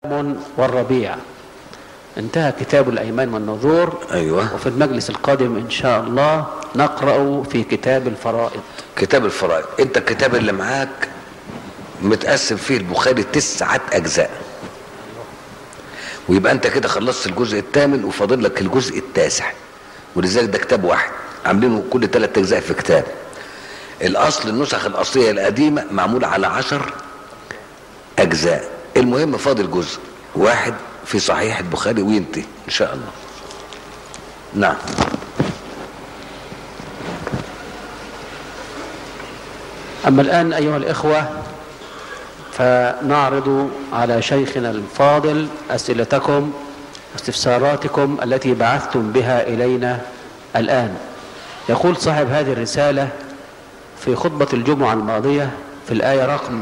والربيع انتهى كتاب الأيمان والنذور أيوة وفي المجلس القادم إن شاء الله نقرأ في كتاب الفرائض كتاب الفرائض انت الكتاب اللي معاك متقسم فيه البخاري تسعة أجزاء ويبقى انت كده خلصت الجزء الثامن وفاضل لك الجزء التاسع ولذلك ده كتاب واحد عاملينه كل ثلاث أجزاء في كتاب الأصل النسخ الأصلية القديمة معمولة على عشر أجزاء المهم فاضل جزء واحد في صحيح البخاري وينتهي إن شاء الله نعم أما الآن أيها الإخوة فنعرض على شيخنا الفاضل أسئلتكم واستفساراتكم التي بعثتم بها إلينا الآن يقول صاحب هذه الرسالة في خطبة الجمعة الماضية في الآية رقم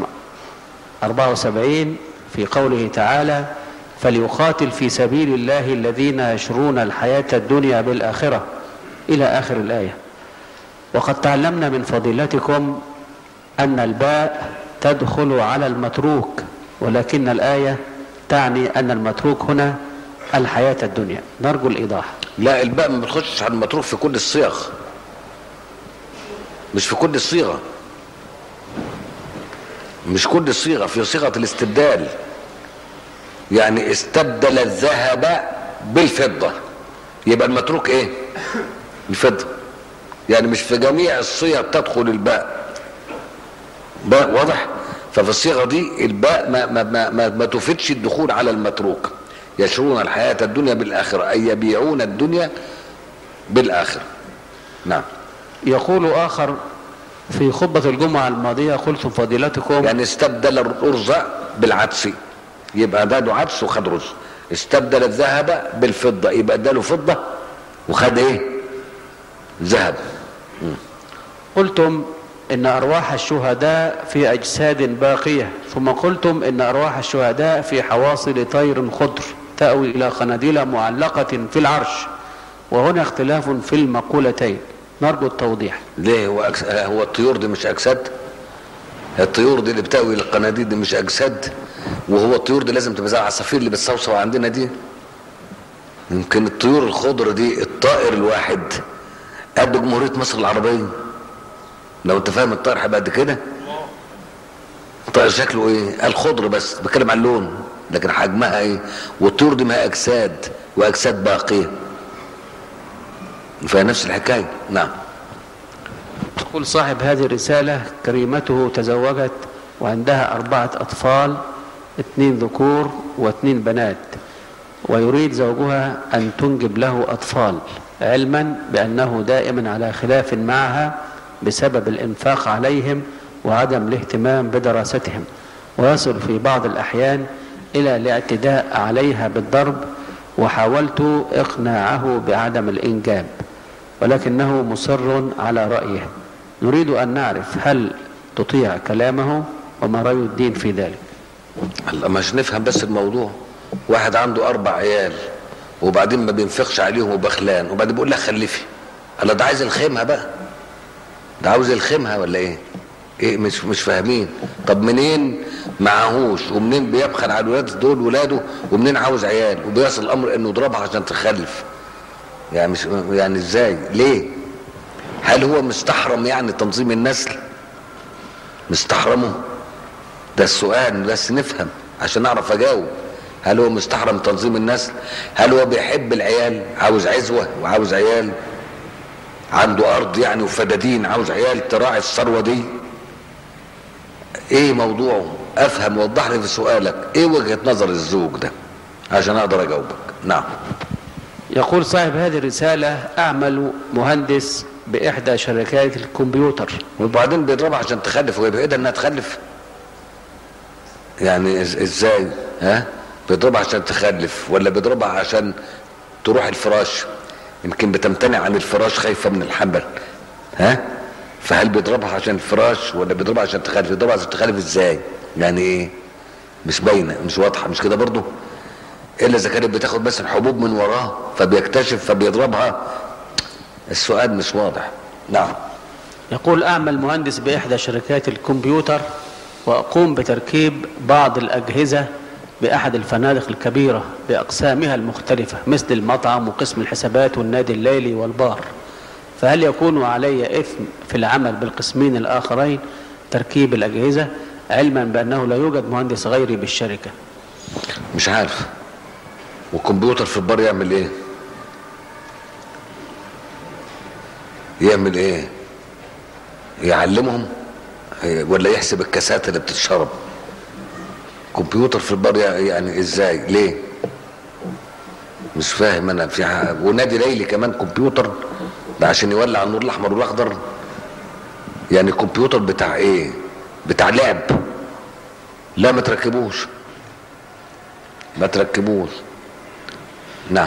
74 في قوله تعالى فليقاتل في سبيل الله الذين يشرون الحياة الدنيا بالآخرة إلى آخر الآية وقد تعلمنا من فضيلتكم أن الباء تدخل على المتروك ولكن الآية تعني أن المتروك هنا الحياة الدنيا نرجو الإيضاح لا الباء ما بتخشش على المتروك في كل الصيغ مش في كل الصيغة مش كل الصيغة في صيغة الاستبدال يعني استبدل الذهب بالفضة يبقى المتروك ايه الفضة يعني مش في جميع الصيغ تدخل الباء باء واضح ففي الصيغة دي الباء ما, ما, ما, ما, ما تفيدش الدخول على المتروك يشرون الحياة الدنيا بالآخرة أي يبيعون الدنيا بالآخرة نعم يقول آخر في خطبة الجمعة الماضية قلت فضيلتكم يعني استبدل الأرز بالعدس يبقى ده له عدس وخد رز استبدل الذهب بالفضة يبقى اداله فضة وخد ايه ذهب قلتم إن أرواح الشهداء في أجساد باقية ثم قلتم إن أرواح الشهداء في حواصل طير خضر تأوي إلى قناديل معلقة في العرش وهنا اختلاف في المقولتين نرجو التوضيح ليه هو أكس... هو الطيور دي مش اجساد الطيور دي اللي بتأوي للقناديل دي مش اجساد وهو الطيور دي لازم تبقى زي العصافير اللي بتصوصو عندنا دي يمكن الطيور الخضر دي الطائر الواحد قد جمهورية مصر العربية لو انت فاهم الطائر هيبقى قد كده الطائر شكله ايه الخضر بس بتكلم عن اللون لكن حجمها ايه والطيور دي ما هي اجساد واجساد باقيه فهي نفس الحكايه نعم تقول صاحب هذه الرسالة كريمته تزوجت وعندها أربعة أطفال اثنين ذكور واثنين بنات ويريد زوجها أن تنجب له أطفال علما بأنه دائما على خلاف معها بسبب الإنفاق عليهم وعدم الاهتمام بدراستهم ويصل في بعض الأحيان إلى الاعتداء عليها بالضرب وحاولت إقناعه بعدم الإنجاب ولكنه مصر على رأيه نريد أن نعرف هل تطيع كلامه وما رأي الدين في ذلك هلا مش نفهم بس الموضوع واحد عنده اربع عيال وبعدين ما بينفقش عليهم وبخلان وبعدين بيقول لك خلفي هلا ده عايز يلخمها بقى ده عاوز يلخمها ولا ايه ايه مش مش فاهمين طب منين معهوش ومنين بيبخل على الولاد دول ولاده ومنين عاوز عيال وبيصل الامر انه يضربها عشان تخلف يعني مش يعني ازاي ليه هل هو مستحرم يعني تنظيم النسل مستحرمه ده السؤال بس نفهم عشان نعرف اجاوب هل هو مستحرم تنظيم النسل هل هو بيحب العيال عاوز عزوة وعاوز عيال عنده ارض يعني وفدادين عاوز عيال تراعي الثروة دي ايه موضوعه افهم وضح لي في سؤالك ايه وجهة نظر الزوج ده عشان اقدر اجاوبك نعم يقول صاحب هذه الرسالة أعمل مهندس بإحدى شركات الكمبيوتر وبعدين بيضربها عشان تخلف وهي بايدها انها تخلف يعني إز- ازاي ها بيضربها عشان تخلف ولا بيضربها عشان تروح الفراش يمكن بتمتنع عن الفراش خايفه من الحمل ها فهل بيضربها عشان الفراش ولا بيضربها عشان تخلف بيضربها عشان تخلف ازاي يعني ايه مش باينه مش واضحه مش كده برضه الا اذا كانت بتاخد بس الحبوب من وراه فبيكتشف فبيضربها السؤال مش واضح نعم يقول أعمل مهندس بإحدى شركات الكمبيوتر وأقوم بتركيب بعض الأجهزة بأحد الفنادق الكبيرة بأقسامها المختلفة مثل المطعم وقسم الحسابات والنادي الليلي والبار فهل يكون علي إثم في العمل بالقسمين الآخرين تركيب الأجهزة علما بأنه لا يوجد مهندس غيري بالشركة مش عارف والكمبيوتر في البار يعمل ايه يعمل ايه يعلمهم ولا يحسب الكاسات اللي بتتشرب كمبيوتر في البار يعني ازاي ليه مش فاهم انا في حاجة. ونادي ليلي كمان كمبيوتر ده عشان يولع النور الاحمر والاخضر يعني الكمبيوتر بتاع ايه بتاع لعب لا ما تركبوش ما تركبوش نعم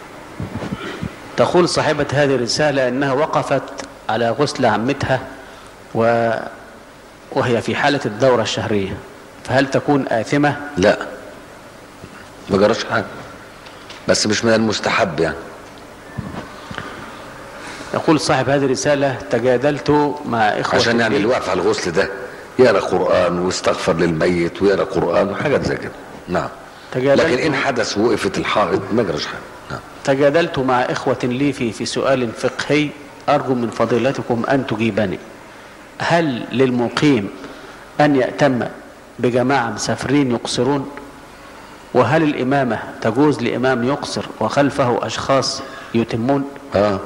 تقول صاحبة هذه الرسالة أنها وقفت على غسل عمتها و... وهي في حالة الدورة الشهرية فهل تكون آثمة؟ لا ما جراش حاجة بس مش من المستحب يعني يقول صاحب هذه الرسالة تجادلت مع إخوة عشان يعني لي- اللي واقف على الغسل ده يقرا قرآن ويستغفر للميت ويقرا قرآن وحاجات زي كده نعم تجادلت لكن ان حدث وقفت الحائط ما جراش حاجة نعم تجادلت مع إخوة لي في في سؤال فقهي أرجو من فضيلتكم أن تجيبني هل للمقيم أن يأتم بجماعة مسافرين يقصرون وهل الإمامة تجوز لإمام يقصر وخلفه أشخاص يتمون اه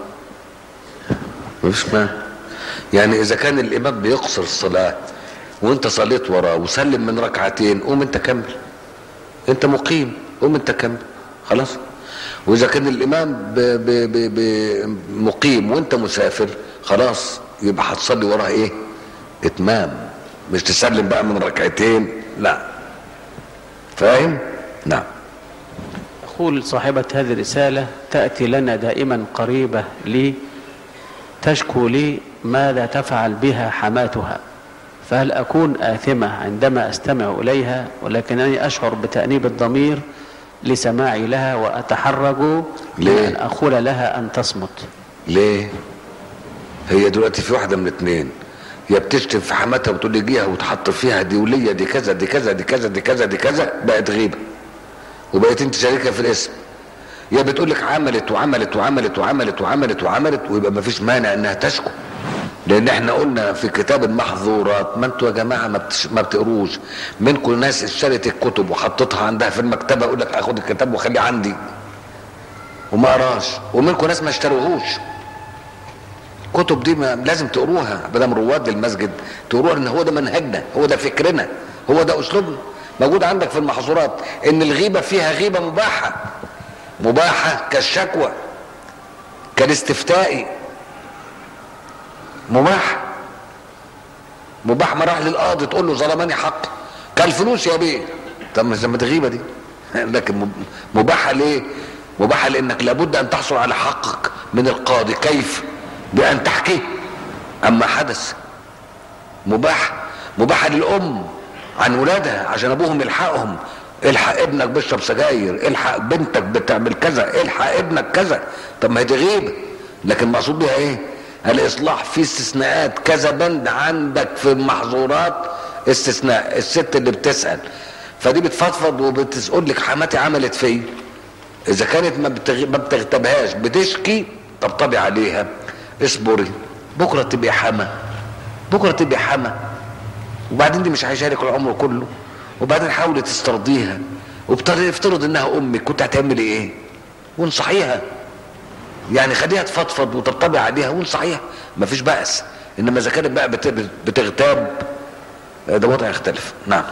مفيش مانع يعني اذا كان الامام بيقصر الصلاه وانت صليت وراه وسلم من ركعتين قوم انت كمل انت مقيم قوم انت كمل خلاص واذا كان الامام ب ب ب ب مقيم وانت مسافر خلاص يبقى هتصلي وراه ايه اتمام مش تسلم بقى من ركعتين لا فاهم نعم يقول صاحبة هذه الرسالة تأتي لنا دائما قريبة لي تشكو لي ماذا تفعل بها حماتها فهل أكون آثمة عندما أستمع إليها ولكنني أشعر بتأنيب الضمير لسماعي لها وأتحرج من ليه؟ أن أقول لها أن تصمت ليه هي دلوقتي في واحده من اتنين يا بتشتم في حماتها وتقول لي جيها وتحط فيها دي ولية دي كذا دي كذا دي كذا دي كذا دي كذا بقت غيبه وبقيت انت شريكه في الاسم يا بتقول لك عملت وعملت وعملت وعملت وعملت وعملت ويبقى ما فيش مانع انها تشكو لان احنا قلنا في كتاب المحظورات ما انتوا يا جماعه ما, بتش... ما بتقروش منكم ناس اشترت الكتب وحطتها عندها في المكتبه يقول لك اخد الكتاب واخليه عندي وما قراش ومنكم ناس ما اشتروهوش كتب دي ما لازم تقروها بدل رواد المسجد تقروها ان هو ده منهجنا هو ده فكرنا هو ده اسلوبنا موجود عندك في المحظورات ان الغيبه فيها غيبه مباحه مباحه كالشكوى كالاستفتاء مباح مباح ما راح للقاضي تقول له ظلمني حقي كالفلوس يا بيه طب ما ما تغيبه دي لكن مب- مباحه ليه مباحه لانك لابد ان تحصل على حقك من القاضي كيف بان تحكيه اما حدث مباح مباح للام عن ولادها عشان ابوهم يلحقهم الحق ابنك بيشرب سجاير الحق بنتك بتعمل كذا الحق ابنك كذا طب ما هي دي غيبه لكن المقصود بيها ايه الاصلاح في استثناءات كذا بند عندك في المحظورات استثناء الست اللي بتسال فدي بتفضفض وبتقول لك حماتي عملت فيا اذا كانت ما, بتغ... ما بتغتبهاش بتشكي طبطبي عليها اصبري بكره تبقي حما بكره تبقي حما وبعدين دي مش هيشارك العمر كله وبعدين حاولي تسترضيها وبتفترض انها امك كنت هتعملي ايه وانصحيها يعني خليها تفضفض وتطبطبي عليها وانصحيها مفيش بأس انما اذا كانت بقى بت- بتغتاب ده وضع يختلف نعم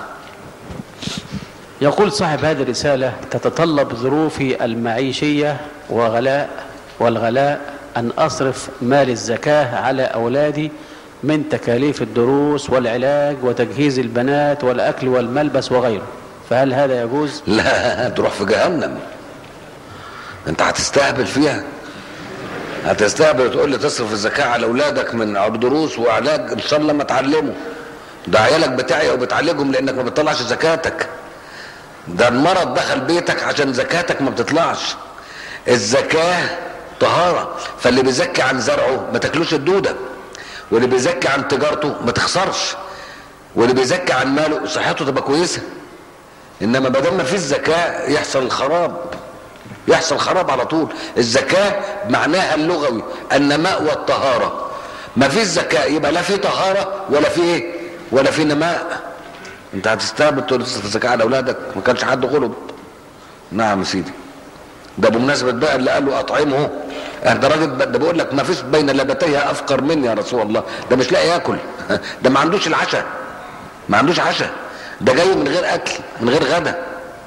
يقول صاحب هذه الرسالة تتطلب ظروفي المعيشية وغلاء والغلاء أن أصرف مال الزكاة على أولادي من تكاليف الدروس والعلاج وتجهيز البنات والأكل والملبس وغيره فهل هذا يجوز؟ لا تروح في جهنم انت هتستهبل فيها هتستهبل وتقول لي تصرف الزكاة على اولادك من دروس وعلاج ان شاء الله ما تعلموا ده عيالك بتعيا وبتعالجهم لانك ما بتطلعش زكاتك ده المرض دخل بيتك عشان زكاتك ما بتطلعش الزكاة طهارة فاللي بيزكي عن زرعه ما تاكلوش الدودة واللي بيزكي عن تجارته ما تخسرش واللي بيزكي عن ماله صحته تبقى كويسه انما ما دام ما فيش زكاه يحصل الخراب يحصل خراب على طول الزكاه معناها اللغوي النماء والطهاره ما فيش زكاه يبقى لا في طهاره ولا في ايه ولا في نماء انت هتستقبل تقول تصرف الزكاه على اولادك ما كانش حد غلب نعم يا سيدي ده بمناسبه بقى اللي قال له اطعمه ده راجل ده بيقول لك ما فيش بين لبتيها افقر مني يا رسول الله ده مش لاقي ياكل ده ما عندوش العشاء ما عندوش عشاء ده جاي من غير اكل من غير غدا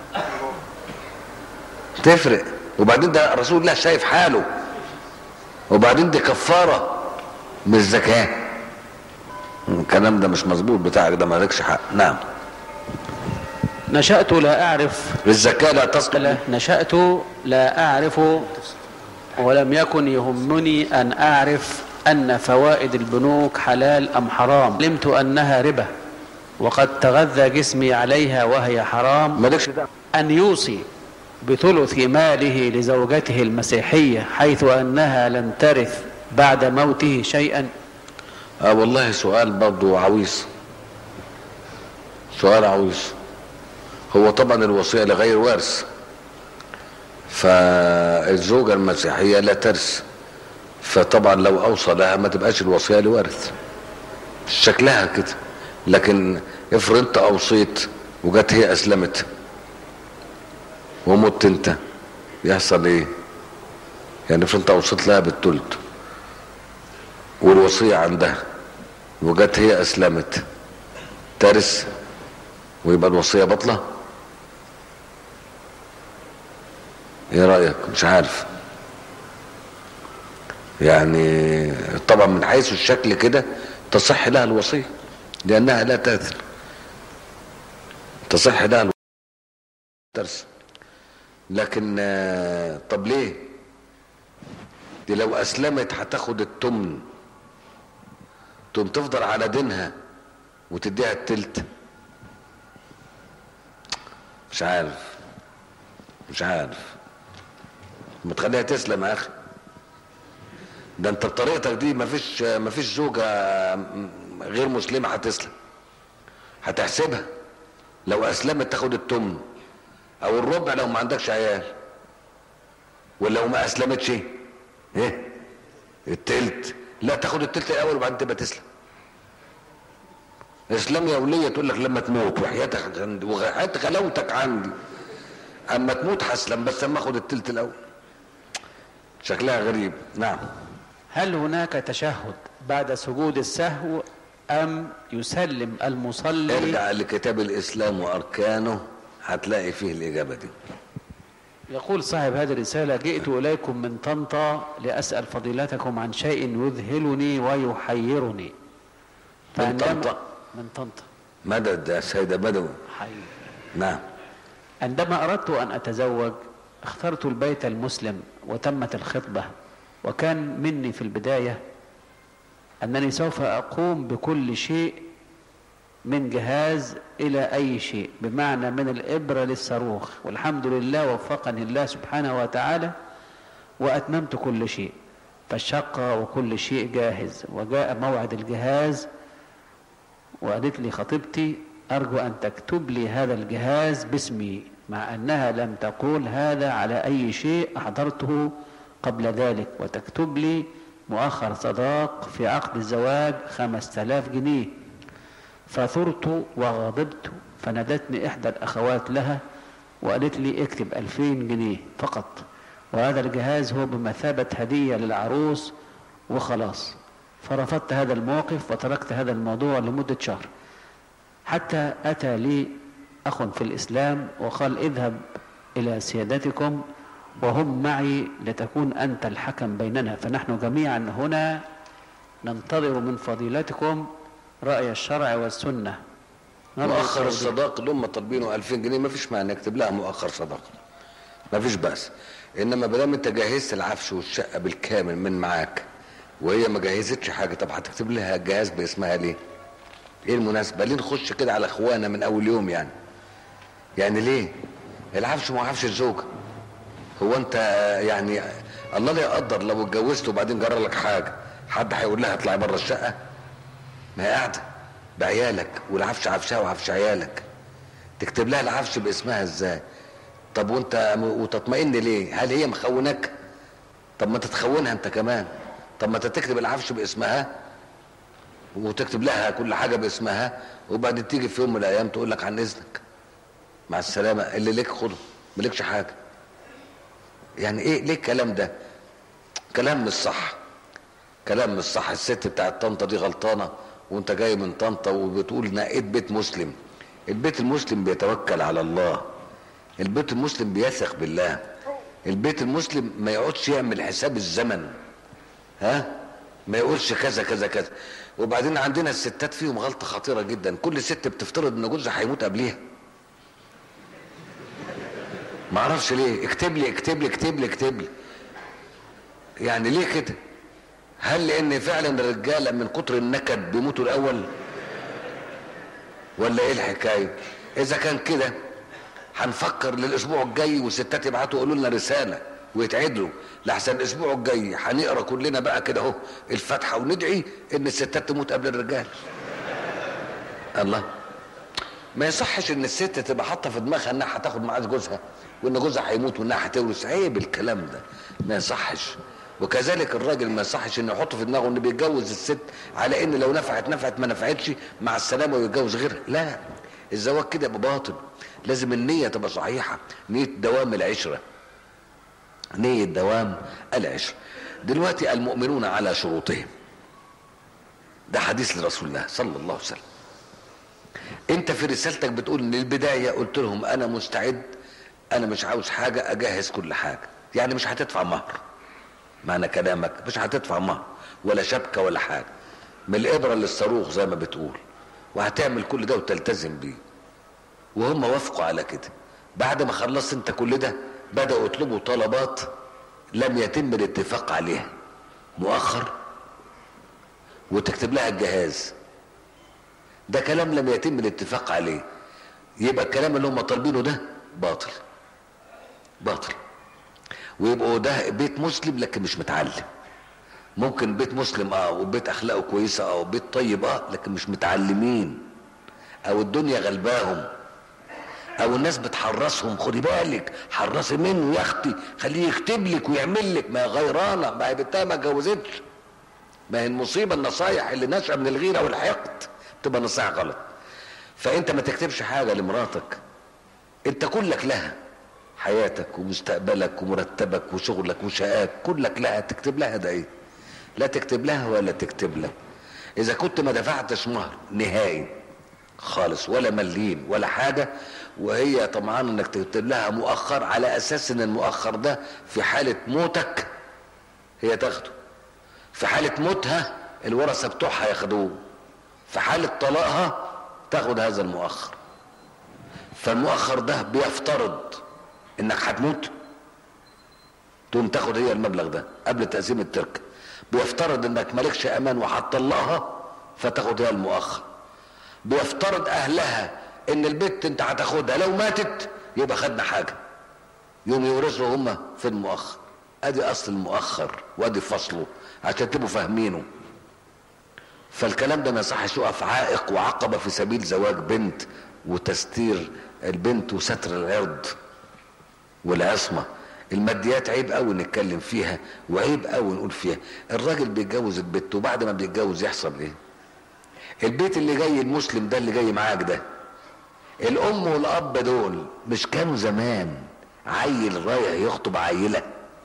تفرق وبعدين ده رسول الله شايف حاله وبعدين دي كفاره مش زكاه الكلام ده مش مظبوط بتاعك ده مالكش حق نعم نشأت لا أعرف الزكاه لا تسقط لا نشأت لا أعرف ولم يكن يهمني أن أعرف أن فوائد البنوك حلال أم حرام علمت أنها ربا وقد تغذى جسمي عليها وهي حرام مالكش دعوه أن يوصي بثلث ماله لزوجته المسيحية حيث أنها لن ترث بعد موته شيئا اه والله سؤال برضه عويص سؤال عويص هو طبعا الوصية لغير وارث فالزوجة المسيحية لا ترث فطبعا لو أوصى لها ما تبقاش الوصية لوارث شكلها كده لكن افرض انت أوصيت وجت هي أسلمت ومت انت يحصل ايه يعني افرض انت أوصيت لها بالتلت والوصية عندها وجت هي أسلمت ترث ويبقى الوصية بطلة ايه رأيك مش عارف يعني طبعا من حيث الشكل كده تصح لها الوصية لأنها لا تأثر تصح لها الوصية ترث لكن آه، طب ليه دي لو أسلمت هتاخد التمن تقوم تفضل على دينها وتديها التلت مش عارف مش عارف ما تخليها تسلم يا اخي ده انت بطريقتك دي مفيش مفيش زوجه غير مسلمه هتسلم هتحسبها لو اسلمت تاخد التمن او الربع لو ما عندكش عيال ولو ما اسلمتش ايه التلت لا تاخد التلت الاول وبعدين تبقى تسلم اسلام يا وليه تقول لك لما تموت وحياتك عندي وحياه غلاوتك عندي اما تموت هسلم بس اما اخد التلت الاول شكلها غريب نعم هل هناك تشهد بعد سجود السهو أم يسلم المصلي ارجع لكتاب الاسلام واركانه هتلاقي فيه الاجابه دي يقول صاحب هذه الرسالة جئت إليكم من طنطا لأسأل فضيلتكم عن شيء يذهلني ويحيرني من فعندما- طنطا؟ من طنطا مدد يا سيدة بدوي حي نعم عندما أردت أن أتزوج اخترت البيت المسلم وتمت الخطبة وكان مني في البداية أنني سوف أقوم بكل شيء من جهاز إلى أي شيء بمعنى من الإبرة للصاروخ والحمد لله وفقني الله سبحانه وتعالى وأتممت كل شيء فالشقة وكل شيء جاهز وجاء موعد الجهاز وقالت لي خطيبتي أرجو أن تكتب لي هذا الجهاز باسمي مع أنها لم تقول هذا على أي شيء أحضرته قبل ذلك وتكتب لي مؤخر صداق في عقد الزواج خمسة آلاف جنيه فثرت وغضبت فنادتني إحدى الأخوات لها وقالت لي اكتب ألفين جنيه فقط وهذا الجهاز هو بمثابة هدية للعروس وخلاص فرفضت هذا الموقف وتركت هذا الموضوع لمدة شهر حتى أتى لي أخ في الإسلام وقال اذهب إلى سيادتكم وهم معي لتكون أنت الحكم بيننا فنحن جميعا هنا ننتظر من فضيلتكم رأي الشرع والسنة نرجو مؤخر التوجيه. الصداق اللي هم طالبينه 2000 جنيه ما فيش معنى اكتب لها مؤخر صداق ما فيش بأس انما ما دام انت جهزت العفش والشقه بالكامل من معاك وهي ما جهزتش حاجه طب هتكتب لها جهاز باسمها ليه؟ ايه المناسبه؟ ليه نخش كده على اخوانا من اول يوم يعني؟ يعني ليه؟ العفش ما هو عفش الزوجه هو انت يعني الله لا يقدر لو اتجوزت وبعدين جرى لك حاجه حد هيقول لها اطلعي بره الشقه؟ ما هي قاعده بعيالك والعفش عفشها وعفش عيالك تكتب لها العفش باسمها ازاي طب وانت وتطمئن ليه هل هي مخونك طب ما تتخونها انت كمان طب ما تكتب العفش باسمها وتكتب لها كل حاجه باسمها وبعدين تيجي في يوم من الايام تقول لك عن اذنك مع السلامه اللي ليك خده مالكش حاجه يعني ايه ليه الكلام ده كلام مش صح كلام مش صح الست بتاعت طنطا دي غلطانه وانت جاي من طنطا وبتقول نقيت بيت مسلم البيت المسلم بيتوكل على الله البيت المسلم بيثق بالله البيت المسلم ما يقعدش يعمل حساب الزمن ها ما يقولش كذا كذا كذا وبعدين عندنا الستات فيهم غلطه خطيره جدا كل ست بتفترض ان جوزها هيموت قبليها ما اعرفش ليه اكتب لي اكتب لي اكتب لي اكتب لي يعني ليه كده هل لان فعلا الرجاله من كتر النكد بيموتوا الاول ولا ايه الحكايه اذا كان كده هنفكر للاسبوع الجاي والستات يبعتوا يقولوا لنا رساله ويتعدلوا لحسن الاسبوع الجاي هنقرا كلنا بقى كده اهو الفاتحه وندعي ان الستات تموت قبل الرجال الله ما يصحش ان الست تبقى حاطه في دماغها انها هتاخد معاذ جوزها وان جوزها هيموت وانها هتورث عيب الكلام ده ما يصحش وكذلك الراجل ما يصحش انه يحط في دماغه انه بيتجوز الست على ان لو نفعت نفعت ما نفعتش مع السلامه ويتجوز غيرها لا الزواج كده يبقى باطل لازم النيه تبقى صحيحه نيه دوام العشره نيه دوام العشره دلوقتي المؤمنون على شروطهم ده حديث لرسول الله صلى الله عليه وسلم انت في رسالتك بتقول ان البدايه قلت لهم انا مستعد انا مش عاوز حاجه اجهز كل حاجه يعني مش هتدفع مهر معنى كلامك مش هتدفع مهر ولا شبكه ولا حاجه من الابره للصاروخ زي ما بتقول وهتعمل كل ده وتلتزم بيه وهم وافقوا على كده بعد ما خلصت انت كل ده بداوا يطلبوا طلبات لم يتم الاتفاق عليها مؤخر وتكتب لها الجهاز ده كلام لم يتم الاتفاق عليه يبقى الكلام اللي هم طالبينه ده باطل باطل ويبقوا ده بيت مسلم لكن مش متعلم ممكن بيت مسلم اه وبيت اخلاقه كويسه اه وبيت طيب اه لكن مش متعلمين او الدنيا غلباهم او الناس بتحرسهم خدي بالك حرسي منه يا اختي خليه يكتب لك ويعمل لك ما هي غيرانه ما هي بنتها ما اتجوزتش ما هي المصيبه النصايح اللي ناشئه من الغيره والحقد تبقى نصيحه غلط فانت ما تكتبش حاجه لمراتك انت كلك لها حياتك ومستقبلك ومرتبك وشغلك وشقاك كلك لها تكتب لها ده ايه لا تكتب لها ولا تكتب لك اذا كنت ما دفعتش مهر نهائي خالص ولا مليم ولا حاجة وهي طبعا انك تكتب لها مؤخر على اساس ان المؤخر ده في حالة موتك هي تاخده في حالة موتها الورثة بتوعها ياخدوه في حالة طلاقها تاخد هذا المؤخر فالمؤخر ده بيفترض انك هتموت تقوم تاخد هي المبلغ ده قبل تقسيم التركه بيفترض انك مالكش امان وهتطلقها فتاخد هي المؤخر بيفترض اهلها ان البت انت هتاخدها لو ماتت يبقى خدنا حاجه يوم يورثوا هم في المؤخر ادي اصل المؤخر وادي فصله عشان تبقوا فاهمينه فالكلام ده ما يصحش يقف عائق وعقبه في سبيل زواج بنت وتستير البنت وستر العرض والعصمه الماديات عيب قوي نتكلم فيها وعيب قوي نقول فيها الراجل بيتجوز البت وبعد ما بيتجوز يحصل ايه البيت اللي جاي المسلم ده اللي جاي معاك ده الام والاب دول مش كانوا زمان عيل رايح يخطب عيله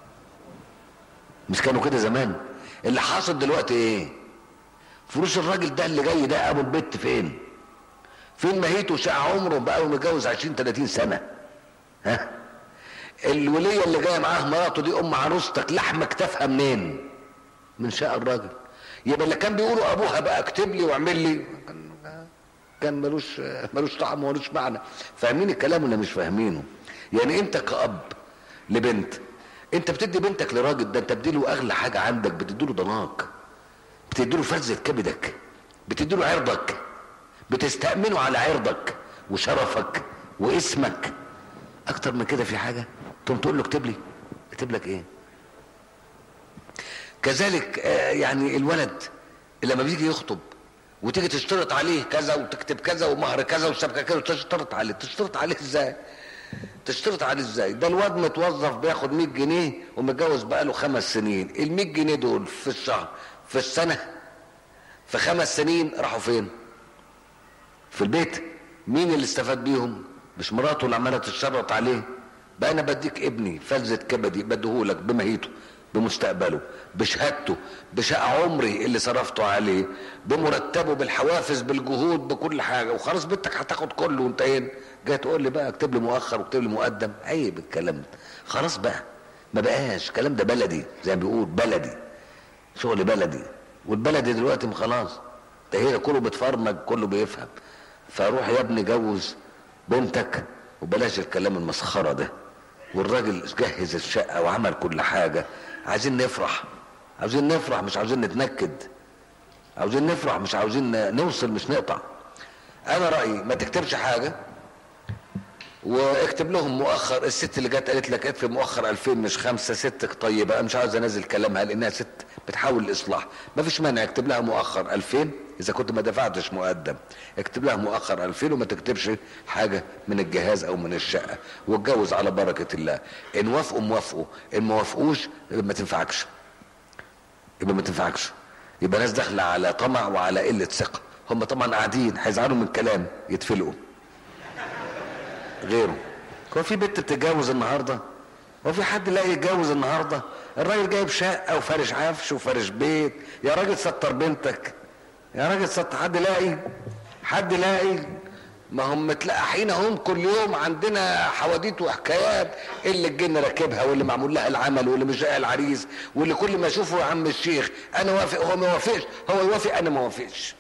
مش كانوا كده زمان اللي حاصل دلوقتي ايه فلوس الراجل ده اللي جاي ده ابو البت فين فين مهيته ساعة عمره بقى متجوز 20 30 سنه ها الوليه اللي جايه معاه مراته دي ام عروستك لحمه كتافها منين من شاء الراجل يبقى اللي كان بيقولوا ابوها بقى اكتب لي واعمل لي كان كان ملوش ملوش طعم وملوش معنى فاهمين الكلام ولا مش فاهمينه يعني انت كاب لبنت انت بتدي بنتك لراجل ده انت بتديله اغلى حاجه عندك بتديله ضناك بتديله فرزه كبدك بتديله عرضك بتستأمنه على عرضك وشرفك واسمك اكتر من كده في حاجه تقوم تقول له اكتب لي اكتب لك ايه كذلك آه يعني الولد لما بيجي يخطب وتيجي تشترط عليه كذا وتكتب كذا ومهر كذا والشبكه كذا وتشترط عليه تشترط عليه ازاي تشترط عليه ازاي ده الواد متوظف بياخد 100 جنيه ومتجوز بقاله خمس سنين ال 100 جنيه دول في الشهر في السنه في خمس سنين راحوا فين في البيت مين اللي استفاد بيهم مش مراته اللي عماله تشرط عليه بقى انا بديك ابني فلذة كبدي بديهولك بمهيته بمستقبله بشهادته بشقى عمري اللي صرفته عليه بمرتبه بالحوافز بالجهود بكل حاجه وخلاص بنتك هتاخد كله وانتهينا جاي تقول لي بقى اكتب لي مؤخر واكتب لي مقدم عيب الكلام ده خلاص بقى ما بقاش الكلام ده بلدي زي ما بيقول بلدي شغل بلدي والبلدي دلوقتي خلاص ده هي كله بتفرمج كله بيفهم فروح يا ابني جوز بنتك وبلاش الكلام المسخره ده والراجل جهز الشقه وعمل كل حاجه عايزين نفرح عاوزين نفرح مش عاوزين نتنكد عاوزين نفرح مش عاوزين نوصل مش نقطع انا رايي ما تكتبش حاجه واكتب لهم مؤخر الست اللي جت قالت لك اكتب مؤخر 2000 مش خمسه ستك طيبه انا مش عاوز انزل كلامها لانها ست بتحاول الاصلاح ما فيش مانع اكتب لها مؤخر 2000 اذا كنت ما دفعتش مقدم اكتب لها مؤخر 2000 وما تكتبش حاجه من الجهاز او من الشقه واتجوز على بركه الله ان وافقوا موافقوا ان ما وافقوش يبقى ما تنفعكش يبقى ما تنفعكش يبقى ناس داخله على طمع وعلى قله ثقه هم طبعا قاعدين هيزعلوا من كلام يتفلقوا غيره هو في بنت بتتجوز النهارده هو في حد لاقي يتجوز النهارده الراجل جايب شقه وفارش عفش وفارش بيت يا راجل ستر بنتك يا راجل ستر حد لاقي حد لاقي ما هم متلقحين هم كل يوم عندنا حواديت وحكايات اللي الجن راكبها واللي معمول لها العمل واللي مش لاقي العريس واللي كل ما اشوفه يا عم الشيخ انا وافق هو ما وافقش هو يوافق انا ما وافقش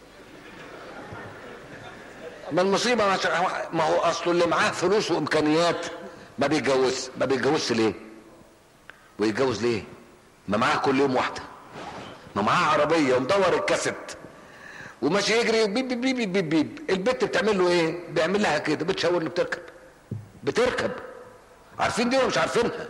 ما المصيبه ما هو اصله اللي معاه فلوس وامكانيات ما بيتجوزش ما بيتجوزش ليه ويتجوز ليه ما معاه كل يوم واحده ما معاه عربيه ومدور الكاسيت وماشي يجري بيب بيب بيب بيب, بيب. البت بتعمل له ايه بيعمل لها كده بتشاور له بتركب بتركب عارفين دي ولا مش عارفينها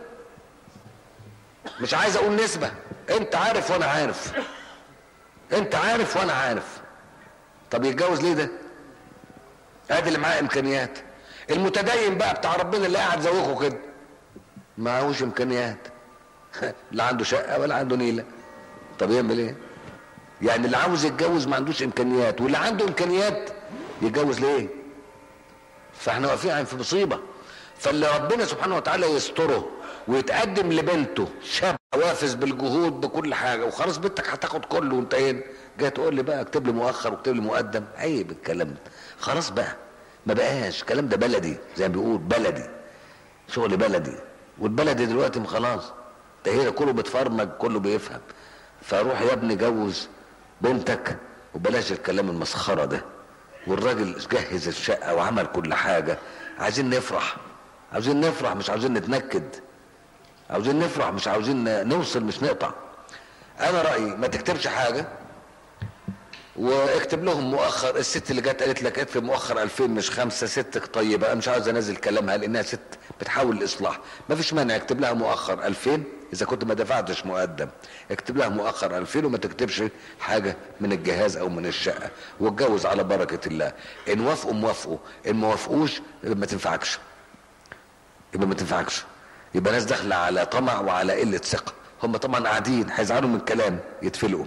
مش عايز اقول نسبه انت عارف وانا عارف انت عارف وانا عارف طب يتجوز ليه ده ادي اللي معاه امكانيات المتدين بقى بتاع ربنا اللي قاعد زوجه كده معهوش امكانيات لا عنده شقه ولا عنده نيله طب يعمل ايه يعني اللي عاوز يتجوز ما عندوش امكانيات واللي عنده امكانيات يتجوز ليه فاحنا واقفين في مصيبه فاللي ربنا سبحانه وتعالى يستره ويتقدم لبنته شاب وافز بالجهود بكل حاجه وخلاص بنتك هتاخد كله وانتهينا جاي تقول لي بقى اكتب لي مؤخر واكتب لي مقدم عيب الكلام ده خلاص بقى ما بقاش الكلام ده بلدي زي ما بيقول بلدي شغل بلدي والبلدي دلوقتي خلاص ده هي كله بتفرمج كله بيفهم فروح يا ابني جوز بنتك وبلاش الكلام المسخره ده والراجل جهز الشقه وعمل كل حاجه عايزين نفرح عاوزين نفرح مش عاوزين نتنكد عاوزين نفرح مش عاوزين نوصل مش نقطع انا رايي ما تكتبش حاجه واكتب لهم مؤخر الست اللي جت قالت لك اكتب مؤخر 2000 مش خمسه ستك طيبه انا مش عاوز انزل كلامها لانها ست بتحاول الاصلاح ما فيش مانع اكتب لها مؤخر 2000 اذا كنت ما دفعتش مقدم اكتب لها مؤخر 2000 وما تكتبش حاجه من الجهاز او من الشقه واتجوز على بركه الله ان وافقوا موافقوا ان ما وافقوش يبقى ما تنفعكش يبقى ما تنفعكش يبقى ناس داخله على طمع وعلى قله ثقه هم طبعا قاعدين هيزعلوا من كلام يتفلقوا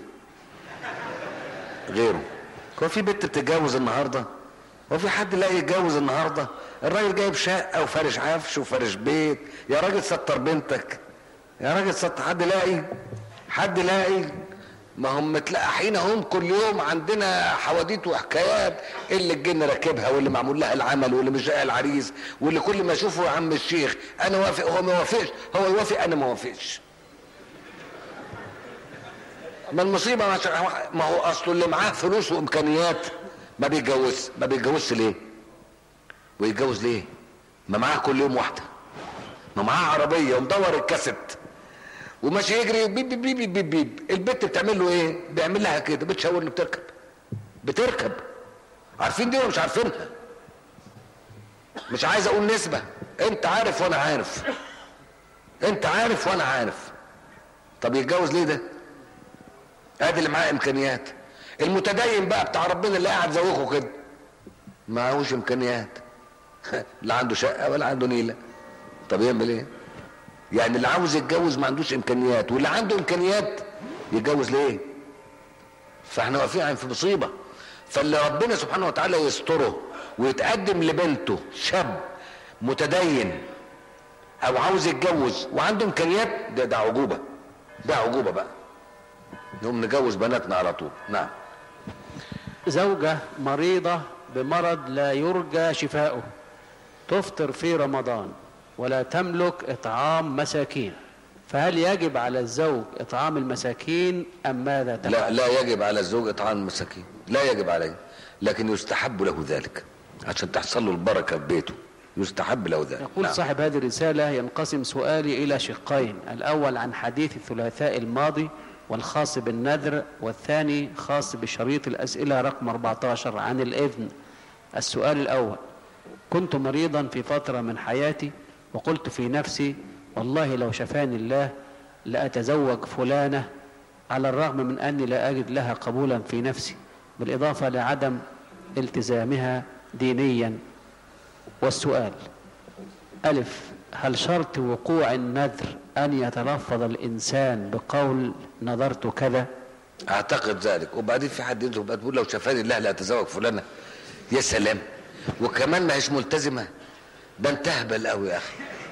غيره هو في بنت بتتجوز النهارده هو في حد لاقي يتجوز النهارده الراجل جايب شقه وفارش عفش وفارش بيت يا راجل ستر بنتك يا راجل ستر حد لاقي حد لاقي ما هم متلقحين هم كل يوم عندنا حواديت وحكايات اللي الجن راكبها واللي معمول لها العمل واللي مش لاقي العريس واللي كل ما اشوفه يا عم الشيخ انا وافق هو ما وافقش هو يوافق انا ما وافقش ما المصيبه ما هو اصله اللي معاه فلوس وامكانيات ما بيتجوزش ما بيتجوزش ليه ويتجوز ليه ما معاه كل يوم واحده ما معاه عربيه ومدور الكاسيت وماشي يجري بيب بيب بيب بيب, بيب. البت بتعمل له ايه بيعمل لها كده بتشاور له بتركب بتركب عارفين دي ولا مش عارفينها مش عايز اقول نسبه انت عارف وانا عارف انت عارف وانا عارف طب يتجوز ليه ده ادي اللي معاه امكانيات المتدين بقى بتاع ربنا اللي قاعد زوقه كده معهوش امكانيات لا عنده شقه ولا عنده نيله طب يعمل ايه يعني اللي عاوز يتجوز ما عندوش امكانيات واللي عنده امكانيات يتجوز ليه فاحنا واقفين في مصيبه فاللي ربنا سبحانه وتعالى يستره ويتقدم لبنته شاب متدين او عاوز يتجوز وعنده امكانيات ده ده عجوبه ده عجوبه بقى نقوم نجوز بناتنا على طول نعم زوجة مريضة بمرض لا يرجى شفاؤه تفطر في رمضان ولا تملك إطعام مساكين فهل يجب على الزوج إطعام المساكين أم ماذا تفعل؟ لا لا يجب على الزوج اطعام المساكين لا يجب عليه لكن يستحب له ذلك عشان تحصل له البركه في بيته يستحب له ذلك يقول نعم. صاحب هذه الرسالة ينقسم سؤالي إلى شقين الأول عن حديث الثلاثاء الماضي والخاص بالنذر والثاني خاص بشريط الأسئلة رقم 14 عن الإذن السؤال الأول كنت مريضا في فترة من حياتي وقلت في نفسي والله لو شفاني الله لأتزوج فلانة على الرغم من أني لا أجد لها قبولا في نفسي بالإضافة لعدم التزامها دينيا والسؤال ألف هل شرط وقوع النذر أن يتلفظ الإنسان بقول نذرت كذا اعتقد ذلك وبعدين في حد ينزل بقى تقول لو شافاني الله لا اتزوج فلانه يا سلام وكمان ما هيش ملتزمه ده انت اهبل قوي يا اخي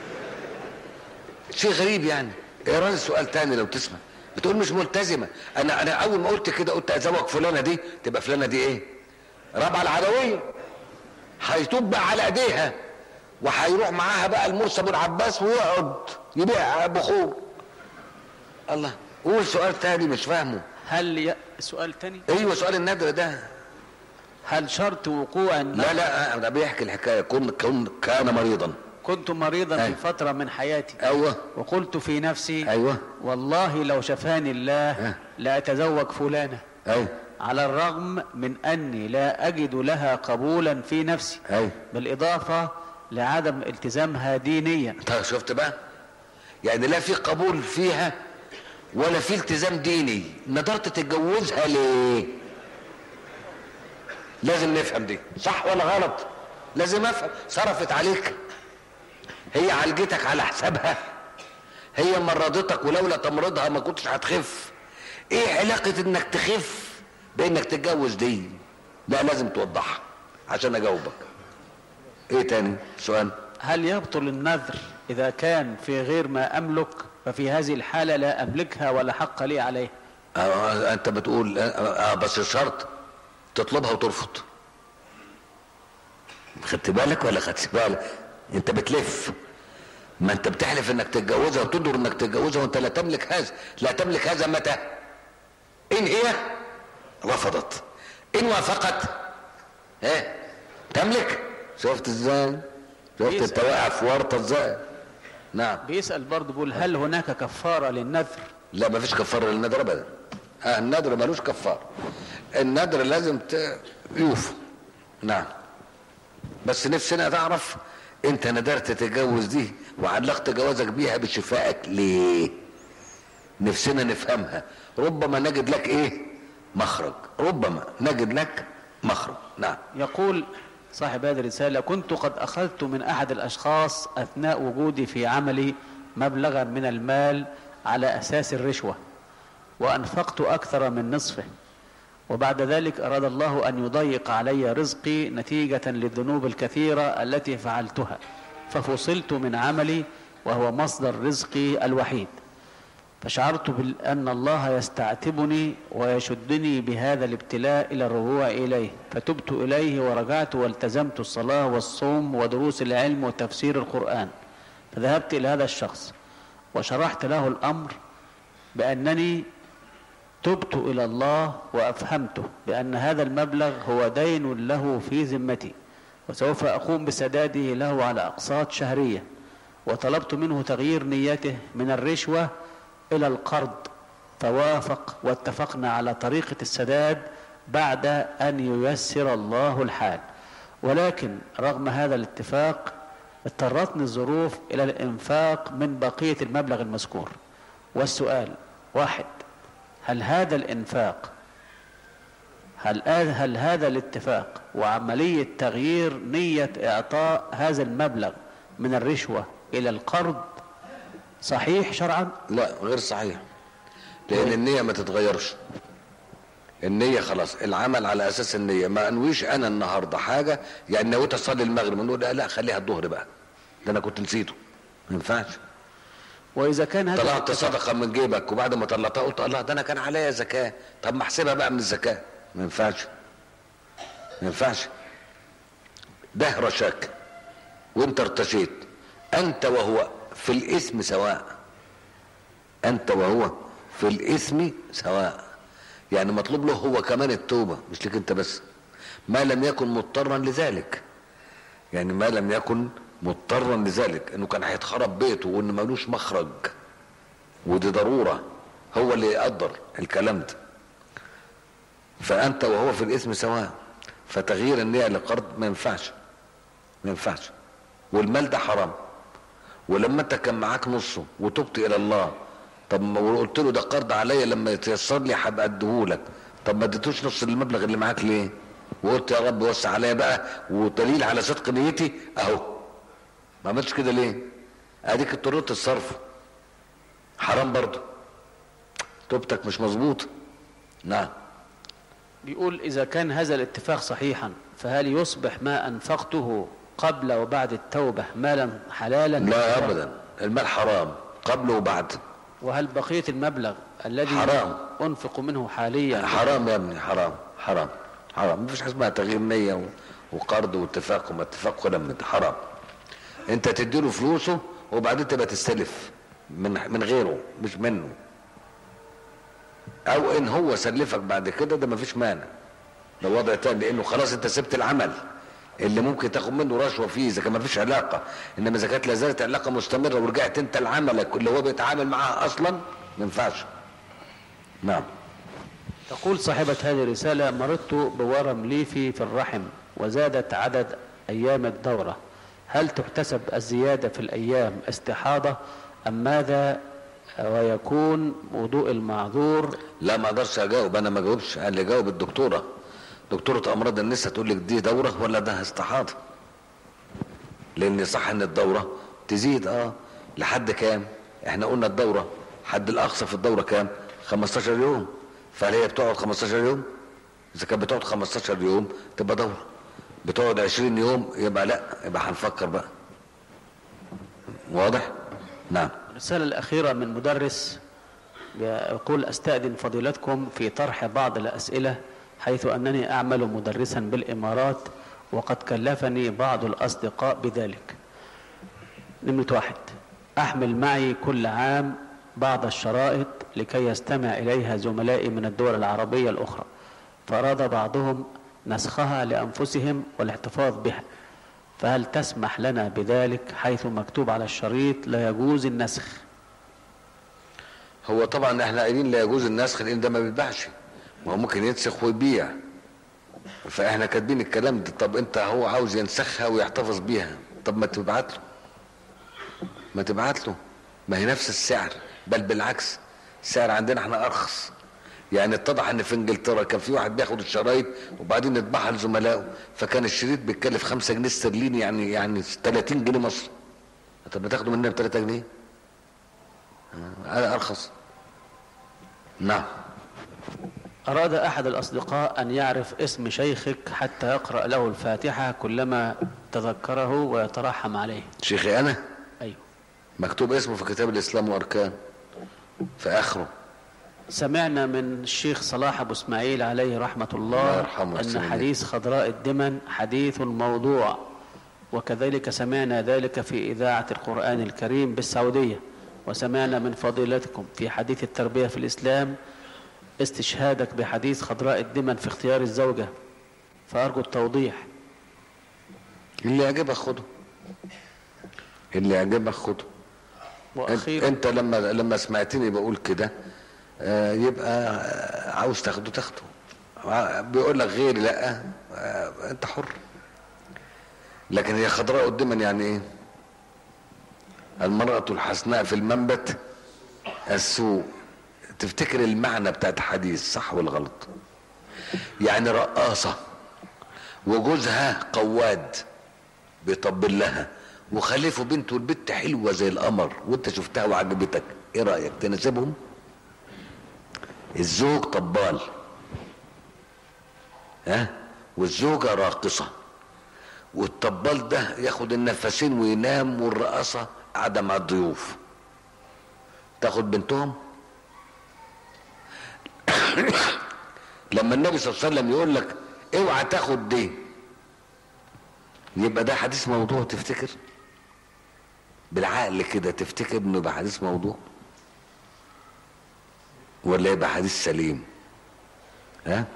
شيء غريب يعني اقرا لي سؤال تاني لو تسمع بتقول مش ملتزمه انا انا اول ما قلت كده قلت ازوج فلانه دي تبقى فلانه دي ايه رابعه العدويه هيتوب بقى على ايديها وهيروح معاها بقى المرسى بن عباس ويقعد يبيع بخور الله قول سؤال تاني مش فاهمه هل ي... سؤال تاني ايوه سؤال النذر ده هل شرط وقوع النذر لا لا ده بيحكي الحكايه كن كن كان مريضا كنت مريضا في أيوة. فترة من حياتي ايوه وقلت في نفسي ايوه والله لو شفاني الله أه. لأتزوج فلانة ايوه على الرغم من أني لا أجد لها قبولا في نفسي ايوه بالإضافة لعدم التزامها دينيا طيب شفت بقى يعني لا في قبول فيها ولا في التزام ديني نظرت تتجوزها ليه لازم نفهم دي صح ولا غلط لازم افهم صرفت عليك هي عالجتك على حسابها هي مرضتك ولولا تمرضها ما كنتش هتخف ايه علاقة انك تخف بانك تتجوز دي لا لازم توضحها عشان اجاوبك ايه تاني سؤال هل يبطل النذر إذا كان في غير ما أملك ففي هذه الحالة لا أملكها ولا حق لي عليه آه انت بتقول آه, اه بس الشرط تطلبها وترفض خدت بالك ولا خدت بالك انت بتلف ما انت بتحلف انك تتجوزها وتدر انك تتجوزها وانت لا تملك هذا لا تملك هذا متى ان هي رفضت ان وافقت ايه تملك شفت ازاي شفت يسأل. انت واقع في ورطه ازاي نعم بيسأل برضه بيقول هل هناك كفارة للنذر لا مفيش كفاره للنذر ابدا آه النذر ملوش كفاره النذر لازم ت- يوفى نعم بس نفسنا تعرف انت ندرت تتجوز دي وعلقت جوازك بيها بشفائك ليه نفسنا نفهمها ربما نجد لك ايه مخرج ربما نجد لك مخرج نعم يقول صاحب هذه الرسالة كنت قد أخذت من أحد الأشخاص أثناء وجودي في عملي مبلغا من المال على أساس الرشوة وأنفقت أكثر من نصفه وبعد ذلك أراد الله أن يضيق علي رزقي نتيجة للذنوب الكثيرة التي فعلتها ففصلت من عملي وهو مصدر رزقي الوحيد فشعرت بأن الله يستعتبني ويشدني بهذا الابتلاء إلى الرجوع إليه فتبت إليه ورجعت والتزمت الصلاة والصوم ودروس العلم وتفسير القرآن فذهبت إلى هذا الشخص وشرحت له الأمر بأنني تبت إلى الله وأفهمته بأن هذا المبلغ هو دين له في ذمتي وسوف أقوم بسداده له على أقساط شهرية وطلبت منه تغيير نيته من الرشوة إلى القرض فوافق واتفقنا على طريقة السداد بعد أن ييسر الله الحال ولكن رغم هذا الاتفاق اضطرتني الظروف إلى الإنفاق من بقية المبلغ المذكور والسؤال واحد هل هذا الإنفاق هل هل هذا الاتفاق وعملية تغيير نية إعطاء هذا المبلغ من الرشوة إلى القرض صحيح شرعا؟ لا غير صحيح لان النية ما تتغيرش النية خلاص العمل على اساس النية ما انويش انا النهاردة حاجة يعني نويت اصلي المغرب نقول لا لا خليها الظهر بقى ده انا كنت نسيته ما ينفعش وإذا كان هذا طلعت الاتفاق- صدقة من جيبك وبعد ما طلعتها قلت الله ده انا كان عليا زكاة طب ما احسبها بقى من الزكاة ما ينفعش ما ينفعش ده رشاك وانت ارتشيت انت وهو في الاثم سواء انت وهو في الاثم سواء يعني مطلوب له هو كمان التوبة مش لك انت بس ما لم يكن مضطرا لذلك يعني ما لم يكن مضطرا لذلك انه كان هيتخرب بيته وان ملوش مخرج ودي ضرورة هو اللي يقدر الكلام ده فانت وهو في الاثم سواء فتغيير النية لقرض ما ينفعش ما ينفعش والمال ده حرام ولما انت كان معاك نصه وتبت الى الله طب ما قلت له ده قرض عليا لما يتيسر لي هبقى اديهولك طب ما اديتوش نص المبلغ اللي معاك ليه وقلت يا رب وسع عليا بقى ودليل على صدق نيتي اهو ما عملتش كده ليه اديك اضطريت الصرف حرام برضه توبتك مش مظبوطه نعم بيقول إذا كان هذا الاتفاق صحيحا فهل يصبح ما أنفقته قبل وبعد التوبة مالا حلالا لا ابدا المال حرام قبل وبعد وهل بقية المبلغ الذي حرام. أنفق منه حاليا حرام يا ابني حرام حرام حرام مفيش حاجه اسمها تغيير نيه و- وقرض واتفاق وما اتفاق ولا من ده حرام انت تديله فلوسه وبعدين تبقى تستلف من من غيره مش منه او ان هو سلفك بعد كده ده مفيش مانع ده وضع تاني لانه خلاص انت سبت العمل اللي ممكن تاخد منه رشوه فيه اذا كان مفيش علاقه انما اذا كانت لا زالت علاقه مستمره ورجعت انت لعملك اللي هو بيتعامل معاها اصلا ما ينفعش نعم تقول صاحبة هذه الرسالة مرضت بورم ليفي في الرحم وزادت عدد أيام الدورة هل تحتسب الزيادة في الأيام استحاضة أم ماذا ويكون وضوء المعذور لا ما اقدرش اجاوب انا ما اجاوبش قال لي جاوب الدكتوره دكتوره امراض النساء تقول لك دي دوره ولا ده استحاضه لان صح ان الدوره تزيد اه لحد كام احنا قلنا الدوره حد الاقصى في الدوره كام 15 يوم فهل هي بتقعد 15 يوم اذا كانت بتقعد 15 يوم تبقى دوره بتقعد 20 يوم يبقى لا يبقى هنفكر بقى واضح نعم الرسالة الأخيرة من مدرس يقول أستأذن فضيلتكم في طرح بعض الأسئلة حيث أنني أعمل مدرسا بالإمارات وقد كلفني بعض الأصدقاء بذلك نمرة واحد أحمل معي كل عام بعض الشرائط لكي يستمع إليها زملائي من الدول العربية الأخرى فأراد بعضهم نسخها لأنفسهم والاحتفاظ بها فهل تسمح لنا بذلك حيث مكتوب على الشريط لا يجوز النسخ هو طبعا احنا قايلين لا يجوز النسخ لان ده ما بيتباعش ما هو ممكن ينسخ ويبيع فاحنا كاتبين الكلام ده طب انت هو عاوز ينسخها ويحتفظ بيها طب ما تبعت له ما تبعت له ما هي نفس السعر بل بالعكس السعر عندنا احنا ارخص يعني اتضح ان في انجلترا كان في واحد بياخد الشرايط وبعدين يطبعها لزملائه فكان الشريط بيتكلف 5 جنيه استرليني يعني يعني 30 جنيه مصري طب ما تاخده مننا ب 3 جنيه هذا ارخص نعم أراد أحد الأصدقاء أن يعرف اسم شيخك حتى يقرأ له الفاتحة كلما تذكره ويترحم عليه شيخي انا أيوه مكتوب اسمه في كتاب الاسلام واركان في اخره سمعنا من الشيخ صلاح أبو اسماعيل عليه رحمة الله الله يرحمه أن ويحسن إليه. حديث خضراء الدمن حديث موضوع وكذلك سمعنا ذلك في إذاعة القرآن الكريم بالسعودية وسمعنا من فضيلتكم في حديث التربية في الإسلام استشهادك بحديث خضراء الدمن في اختيار الزوجة فأرجو التوضيح اللي يعجبك خده اللي يعجبك خده انت, وأخيرا انت لما لما سمعتني بقول كده آه، يبقى آه، عاوز تاخده تاخده آه، بيقول لك غيري لا آه، انت حر لكن هي خضراء قدما يعني ايه المرأة الحسناء في المنبت السوء تفتكر المعنى بتاعت الحديث صح ولا غلط يعني رقاصة وجوزها قواد بيطبل لها وخلفوا بنته والبت حلوة زي القمر وانت شفتها وعجبتك ايه رأيك تناسبهم الزوج طبال ها والزوجة راقصة والطبال ده ياخد النفسين وينام والرقاصة قاعدة مع الضيوف تاخد بنتهم لما النبي صلى الله عليه وسلم يقول لك اوعى تاخد دي يبقى ده حديث موضوع تفتكر بالعقل كده تفتكر انه يبقى حديث موضوع ولا يبقى حديث سليم ها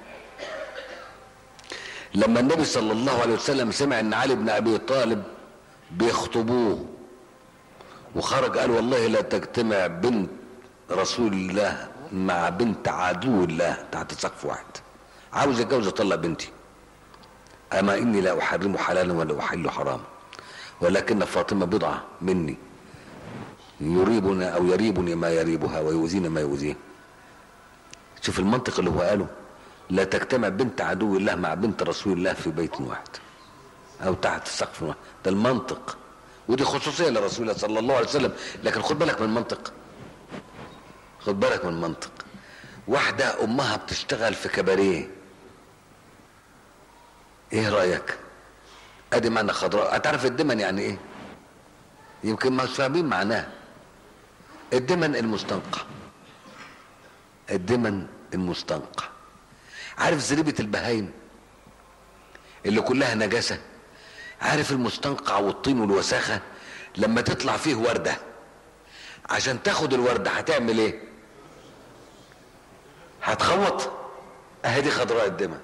لما النبي صلى الله عليه وسلم سمع ان علي بن ابي طالب بيخطبوه وخرج قال والله لا تجتمع بنت رسول الله مع بنت عدو الله تحت سقف واحد عاوز اتجوز اطلق بنتي اما اني لا احرم حلالا ولا احل حراما ولكن فاطمه بضعه مني يريبنا او يريبني ما يريبها ويؤذينا ما يؤذيه شوف المنطق اللي هو قاله لا تجتمع بنت عدو الله مع بنت رسول الله في بيت واحد او تحت سقف واحد ده المنطق ودي خصوصيه لرسول الله صلى الله عليه وسلم لكن خد بالك من المنطق خد بالك من المنطق واحده امها بتشتغل في كباريه ايه رايك ادي معنى خضراء هتعرف الدمن يعني ايه يمكن ما فاهمين معناه الدمن المستنقع الدمن المستنقع عارف زريبة البهايم اللي كلها نجاسة عارف المستنقع والطين والوساخة لما تطلع فيه وردة عشان تاخد الوردة هتعمل ايه هتخوط اهي خضراء الدمى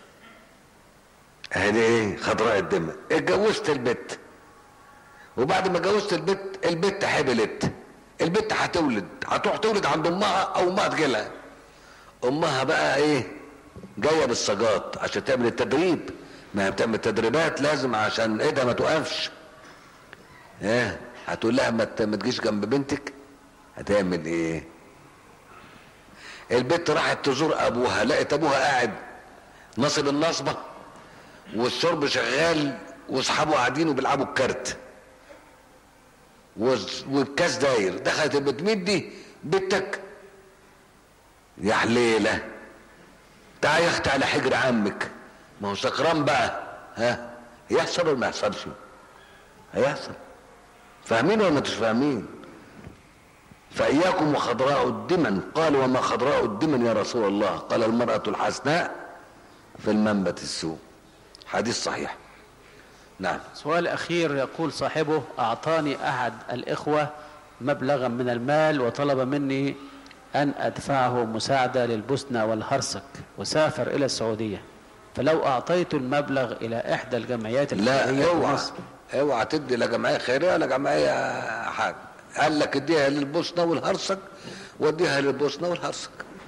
اهي ايه خضراء الدمى اتجوزت البت وبعد ما اتجوزت البت البت حبلت البت هتولد هتروح تولد عند امها او امها تجيلها امها بقى ايه جايه بالسجاط عشان تعمل التدريب ما هي بتعمل تدريبات لازم عشان ايدها ما توقفش ايه هتقول لها ما تجيش جنب بنتك هتعمل ايه البنت راحت تزور ابوها لقت ابوها قاعد نصب النصبه والشرب شغال واصحابه قاعدين وبيلعبوا الكارت والكاس داير دخلت البنت مين دي بنتك يا حليله تعال يا اختي على حجر عمك ما هو سكران بقى ها يحصل ولا ما يحصلش هيحصل فاهمين ولا مش فاهمين فإياكم وخضراء الدمن قال وما خضراء الدمن يا رسول الله قال المرأة الحسناء في المنبت السوء حديث صحيح نعم سؤال أخير يقول صاحبه أعطاني أحد الإخوة مبلغا من المال وطلب مني أن أدفعه مساعدة للبوسنة والهرسك وسافر إلى السعودية فلو أعطيت المبلغ إلى إحدى الجمعيات الخيرية لا اوعى اوعى تدي لا جمعية خيرية ولا جمعية حاجة قال لك اديها للبوسنة والهرسك واديها للبوسنة والهرسك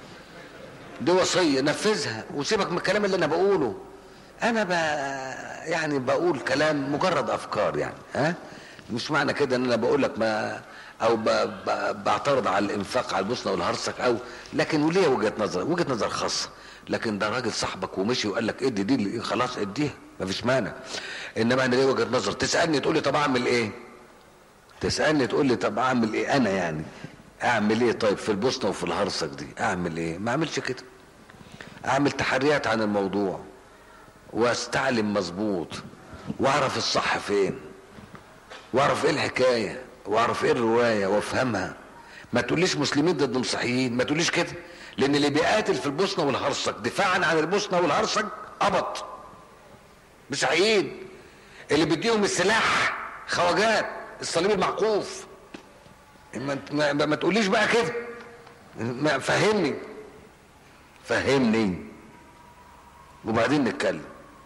دي وصية نفذها وسيبك من الكلام اللي أنا بقوله أنا ب... يعني بقول كلام مجرد أفكار يعني ها مش معنى كده ان انا بقول لك ما او ب... ب... بعترض على الانفاق على البوسنه والهرسك او لكن وليه وجهه نظر وجهه نظر خاصه لكن ده راجل صاحبك ومشي وقال لك ادي دي خلاص اديها مفيش مانع انما انا ليه وجهه نظر تسالني تقول لي طب اعمل ايه تسالني تقول لي طب اعمل ايه انا يعني اعمل ايه طيب في البوسنه وفي الهرسك دي اعمل ايه ما اعملش كده اعمل تحريات عن الموضوع واستعلم مظبوط واعرف الصح فين واعرف ايه الحكايه واعرف ايه الروايه وافهمها ما تقوليش مسلمين ضد مسيحيين ما تقوليش كده لان اللي بيقاتل في البوسنه والهرسك دفاعا عن البوسنه والهرسك قبط مسيحيين اللي بيديهم السلاح خواجات الصليب المعقوف ما, ما, ما تقوليش بقى كده ما فهمني فهمني وبعدين نتكلم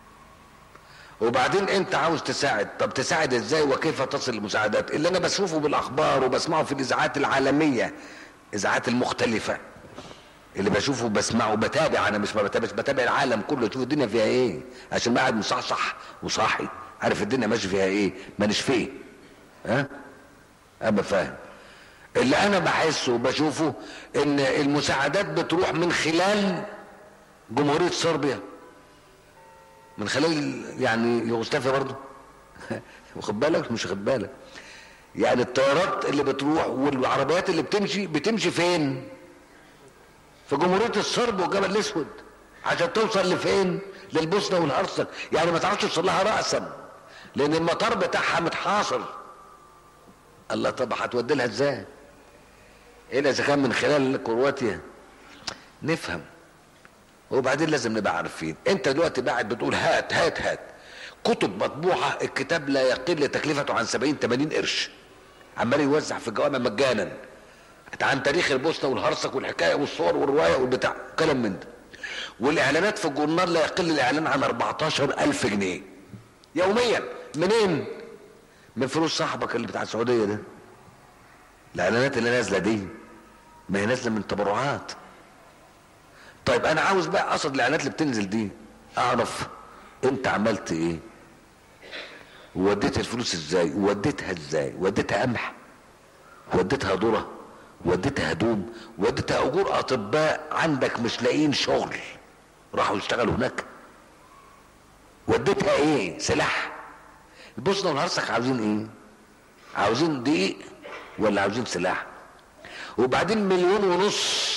وبعدين انت عاوز تساعد طب تساعد ازاي وكيف تصل المساعدات اللي انا بشوفه بالاخبار وبسمعه في الاذاعات العالميه الاذاعات المختلفه اللي بشوفه وبسمعه وبتابع انا مش ما بتابعش بتابع العالم كله اشوف الدنيا فيها ايه عشان قاعد مصحصح وصاحي عارف الدنيا ماشي فيها ايه مانيش فيه ها ابقى فاهم اللي انا بحسه وبشوفه ان المساعدات بتروح من خلال جمهورية صربيا من خلال يعني يوغوسلافيا برضه واخد بالك مش واخد بالك يعني الطيارات اللي بتروح والعربيات اللي بتمشي بتمشي فين في جمهورية الصرب والجبل الاسود عشان توصل لفين للبوسنة والهرسك يعني ما تعرفش توصل لها رأسا لان المطار بتاعها متحاصر الله طب هتودي لها ازاي الا اذا كان من خلال كرواتيا نفهم وبعدين لازم نبقى عارفين انت دلوقتي قاعد بتقول هات هات هات كتب مطبوعة الكتاب لا يقل تكلفته عن 70 80 قرش عمال يوزع في الجوامع مجانا عن تاريخ البوسنة والهرسك والحكاية والصور والرواية والبتاع كلام من ده والاعلانات في الجورنال لا يقل الاعلان عن 14 الف جنيه يوميا منين من فلوس صاحبك اللي بتاع السعودية ده الاعلانات اللي نازلة دي ما هي نازلة من تبرعات طيب انا عاوز بقى اقصد الاعلانات اللي بتنزل دي اعرف انت عملت ايه ووديت الفلوس ازاي ووديتها ازاي وديتها قمح وديتها ذره وديتها هدوم وديتها اجور اطباء عندك مش لاقيين شغل راحوا يشتغلوا هناك وديتها ايه سلاح البوسنه والهرسك عاوزين ايه عاوزين دقيق ولا عاوزين سلاح وبعدين مليون ونص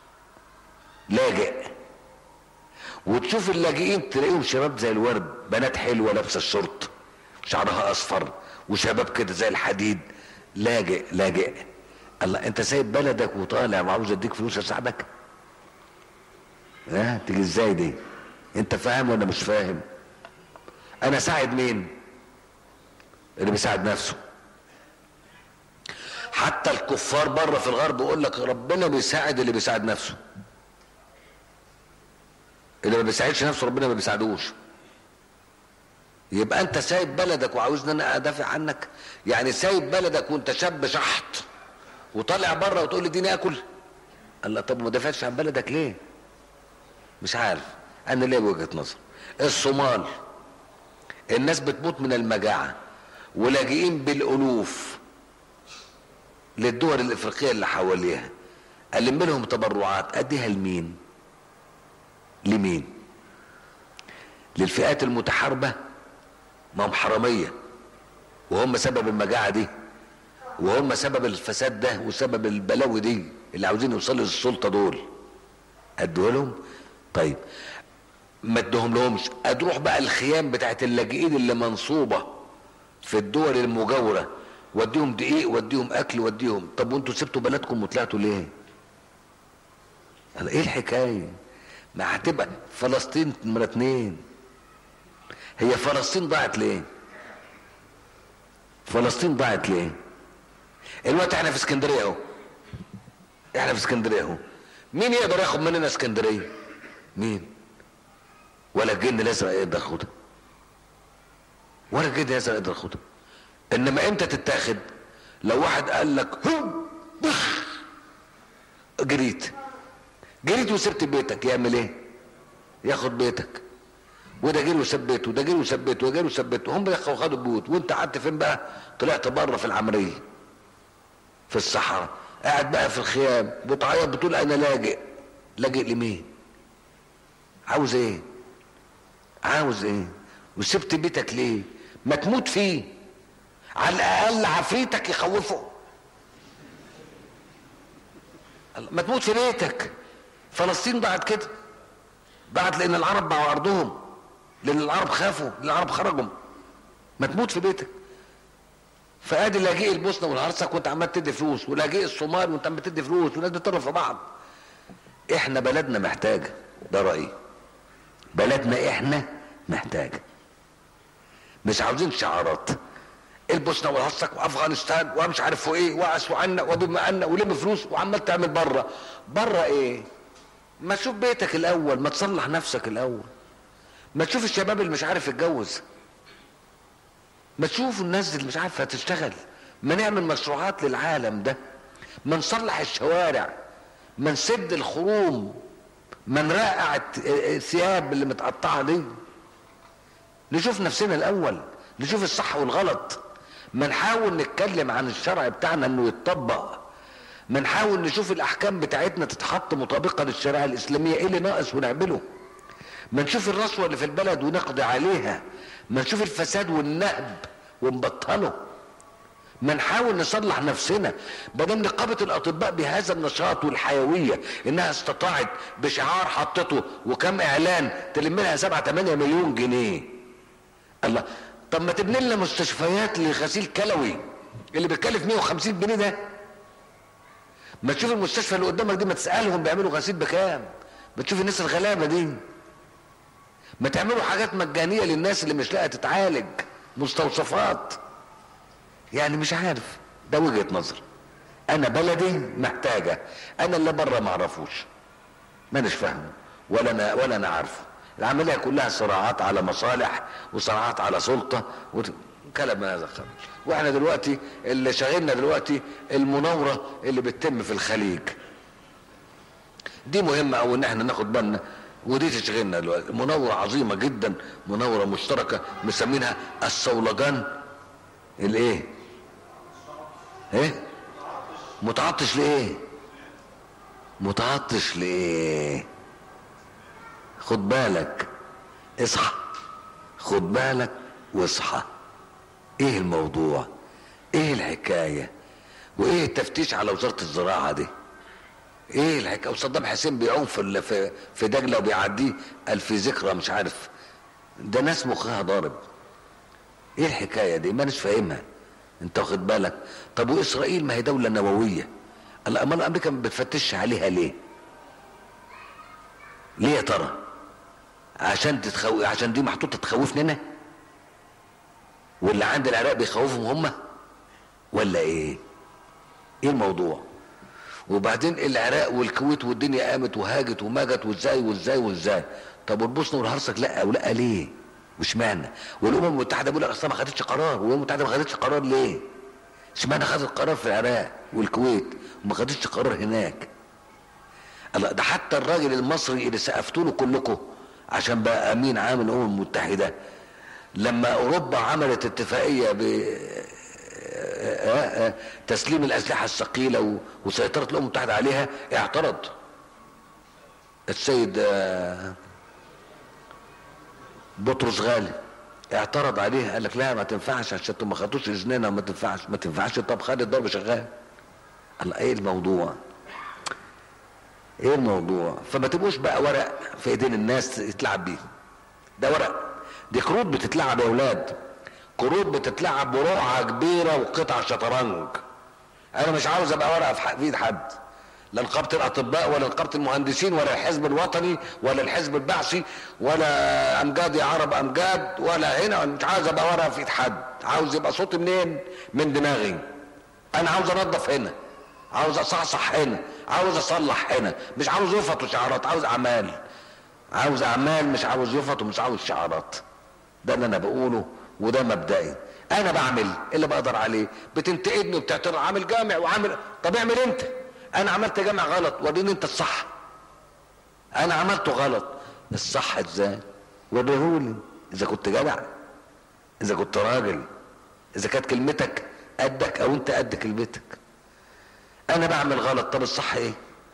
لاجئ وتشوف اللاجئين تلاقيهم شباب زي الورد بنات حلوه لابسه الشورت شعرها اصفر وشباب كده زي الحديد لاجئ لاجئ الله انت سايب بلدك وطالع وعاوز اديك فلوس اساعدك ها تيجي ازاي دي انت فاهم ولا مش فاهم انا ساعد مين اللي بيساعد نفسه حتى الكفار بره في الغرب يقول لك ربنا بيساعد اللي بيساعد نفسه اللي ما بيساعدش نفسه ربنا ما بيساعدوش يبقى انت سايب بلدك وعاوزني انا ادافع عنك يعني سايب بلدك وانت شاب شحط وطالع بره وتقول لي اديني اكل الله طب ما دافعتش عن بلدك ليه مش عارف انا ليه وجهه نظر الصومال الناس بتموت من المجاعه ولاجئين بالالوف للدول الافريقيه اللي حواليها الم لهم تبرعات اديها لمين لمين للفئات المتحاربه ما هم حراميه وهم سبب المجاعه دي وهم سبب الفساد ده وسبب البلاوي دي اللي عاوزين يوصلوا للسلطه دول ادوها لهم طيب ما ادوهم لهمش ادروح بقى الخيام بتاعت اللاجئين اللي منصوبه في الدول المجاوره وديهم دقيق وديهم اكل وديهم طب وانتوا سبتوا بلدكم وطلعتوا ليه ايه الحكايه ما هتبقى فلسطين نمرة اتنين هي فلسطين ضاعت ليه فلسطين ضاعت ليه الوقت احنا في اسكندريه اهو احنا في اسكندريه اهو مين يقدر ياخد مننا اسكندريه مين ولا الجن الازرق يقدر ياخدها ولا الجن الازرق يقدر ياخدها انما امتى تتاخد لو واحد قال لك هم بخ جريت جريت وسبت بيتك يعمل ايه ياخد بيتك وده جري وساب بيته وده جري وساب بيته وده جري وساب بيته هم دخلوا خدوا البيوت وانت قعدت فين بقى طلعت بره في العمريه في الصحراء قاعد بقى في الخيام بتعيط بتقول انا لاجئ لاجئ لمين عاوز ايه عاوز ايه وسبت بيتك ليه ما تموت فيه على الاقل عفريتك يخوفه ما تموت في بيتك فلسطين ضاعت كده ضاعت لان العرب باعوا ارضهم لان العرب خافوا لان العرب خرجوا ما تموت في بيتك فادي لاجئ البوسنه والهرسك وانت عمال تدي فلوس ولاجئ الصومال وانت عمال تدي فلوس والناس بتضرب في بعض احنا بلدنا محتاجه ده رايي بلدنا احنا محتاجه مش عاوزين شعارات البوسنه والهرسك وافغانستان ومش عارف ايه واسوا عنا وبما عنا ولم فلوس وعمال تعمل بره بره ايه ما تشوف بيتك الاول ما تصلح نفسك الاول ما تشوف الشباب اللي مش عارف يتجوز ما تشوف الناس اللي مش عارفه تشتغل ما نعمل مشروعات للعالم ده ما نصلح الشوارع ما نسد الخروم ما نرقع الثياب اللي متقطعه دي نشوف نفسنا الاول نشوف الصح والغلط ما نحاول نتكلم عن الشرع بتاعنا انه يتطبق ما نحاول نشوف الاحكام بتاعتنا تتحط مطابقه للشريعه الاسلاميه ايه اللي ناقص ونعمله ما نشوف الرشوة اللي في البلد ونقضي عليها ما نشوف الفساد والنهب ونبطله ما نحاول نصلح نفسنا بدل نقابة الأطباء بهذا النشاط والحيوية إنها استطاعت بشعار حطته وكم إعلان تلم لها 7 8 مليون جنيه الله طب ما تبني لنا مستشفيات لغسيل كلوي اللي بيتكلف 150 جنيه ده ما تشوف المستشفى اللي قدامك دي ما تسألهم بيعملوا غسيل بكام ما تشوف الناس الغلابة دي ما تعملوا حاجات مجانية للناس اللي مش لاقية تتعالج مستوصفات يعني مش عارف ده وجهة نظر انا بلدي محتاجة انا اللي بره ما اعرفوش مانيش فاهمه ولا انا ولا انا عارفه العملية كلها صراعات على مصالح وصراعات على سلطة وكلام من هذا القبيل واحنا دلوقتي اللي شاغلنا دلوقتي المناورة اللي بتتم في الخليج دي مهمة او ان احنا ناخد بالنا ودي تشغلنا دلوقتي مناورة عظيمة جدا مناورة مشتركة مسمينها الصولجان الايه ايه متعطش لايه متعطش لايه خد بالك اصحى خد بالك واصحى ايه الموضوع ايه الحكاية وايه التفتيش على وزارة الزراعة دي ايه الحكاية وصدام حسين بيعوم في في في دجلة وبيعديه قال في ذكرى مش عارف ده ناس مخها ضارب ايه الحكاية دي مانيش فاهمها انت واخد بالك طب واسرائيل ما هي دولة نووية الامال امريكا ما بتفتش عليها ليه ليه يا ترى عشان تتخو... عشان دي محطوطة تخوفنا انا واللي عند العراق بيخوفهم هم ولا ايه ايه الموضوع وبعدين العراق والكويت والدنيا قامت وهاجت وماجت وازاي وازاي وازاي طب والبوسنه والهرسك لا ولا ليه مش معنى والامم المتحده بيقول لك اصلا ما خدتش قرار والامم المتحده ما خدتش قرار ليه اشمعنى خدت قرار في العراق والكويت وما خدتش قرار هناك الله ده حتى الراجل المصري اللي سقفتوا له كلكم عشان بقى امين عام الامم المتحده لما اوروبا عملت اتفاقيه ب تسليم الاسلحه الثقيله وسيطره الامم المتحده عليها اعترض السيد بطرس غالي اعترض عليه قال لك لا ما تنفعش عشان انتوا ما خدتوش اذننا ما تنفعش ما تنفعش طب خلي الضرب شغال قال ايه الموضوع ايه الموضوع فما تبقوش بقى ورق في ايدين الناس يتلعب بيه ده ورق دي كروت بتتلعب يا اولاد كروت بتتلعب برقعه كبيره وقطع شطرنج انا مش عاوز ابقى ورقه في ايد حد لا نقابه الاطباء ولا نقابه المهندسين ولا الحزب الوطني ولا الحزب البعثي ولا امجاد يا عرب امجاد ولا هنا مش عاوز ابقى ورقه في ايد حد عاوز يبقى صوتي منين من دماغي انا عاوز انظف هنا عاوز اصحصح هنا عاوز اصلح هنا مش عاوز يفط وشعارات عاوز اعمال عاوز اعمال مش عاوز يفط ومش عاوز شعارات ده اللي انا بقوله وده مبدئي انا بعمل اللي بقدر عليه بتنتقدني وبتعترض عامل جامع وعامل طب اعمل انت انا عملت جامع غلط وريني انت الصح انا عملته غلط الصح ازاي وريهولي اذا كنت جدع اذا كنت راجل اذا كانت كلمتك قدك او انت قد كلمتك انا بعمل غلط طب الصح ايه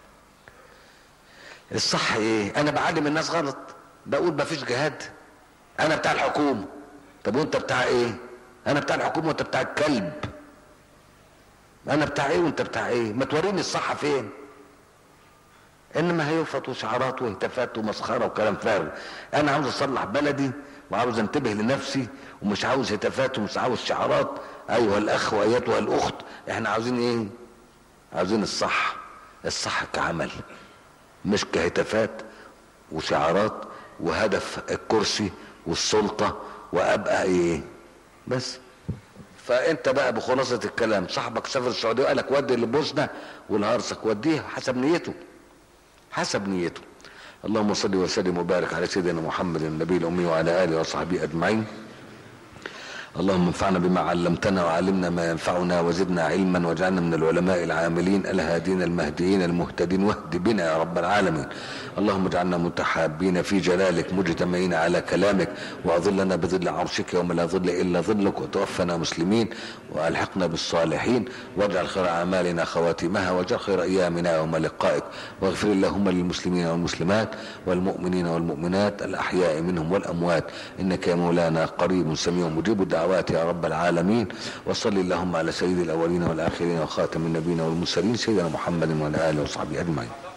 الصح ايه انا بعلم الناس غلط بقول مفيش جهاد انا بتاع الحكومه طب وانت بتاع ايه انا بتاع الحكومه وانت بتاع الكلب انا بتاع ايه وانت بتاع ايه ما توريني الصح فين انما هيفط وشعارات وهتافات ومسخره وكلام فارغ انا عاوز اصلح بلدي وعاوز انتبه لنفسي ومش عاوز هتافات ومش عاوز شعارات ايها الاخ وايتها الاخت احنا عاوزين ايه عاوزين الصح الصح كعمل مش كهتافات وشعارات وهدف الكرسي والسلطة وابقى ايه بس فانت بقى بخلاصة الكلام صاحبك سافر السعودية وقال لك ودي لبوسنة والهرسك وديه حسب نيته حسب نيته اللهم صل وسلم وبارك على سيدنا محمد النبي الامي وعلى اله وصحبه اجمعين اللهم انفعنا بما علمتنا وعلمنا ما ينفعنا وزدنا علما واجعلنا من العلماء العاملين الهادين المهديين المهتدين واهد بنا يا رب العالمين اللهم اجعلنا متحابين في جلالك مجتمعين على كلامك واظلنا بظل عرشك يوم لا ظل الا ظلك وتوفنا مسلمين والحقنا بالصالحين واجعل خير اعمالنا خواتمها واجعل خير ايامنا يوم لقائك واغفر اللهم للمسلمين والمسلمات والمؤمنين والمؤمنات الاحياء منهم والاموات انك يا مولانا قريب سميع مجيب الدعوات يا رب العالمين وصل اللهم على سيد الاولين والاخرين وخاتم النبيين والمرسلين سيدنا محمد وعلى اله وصحبه اجمعين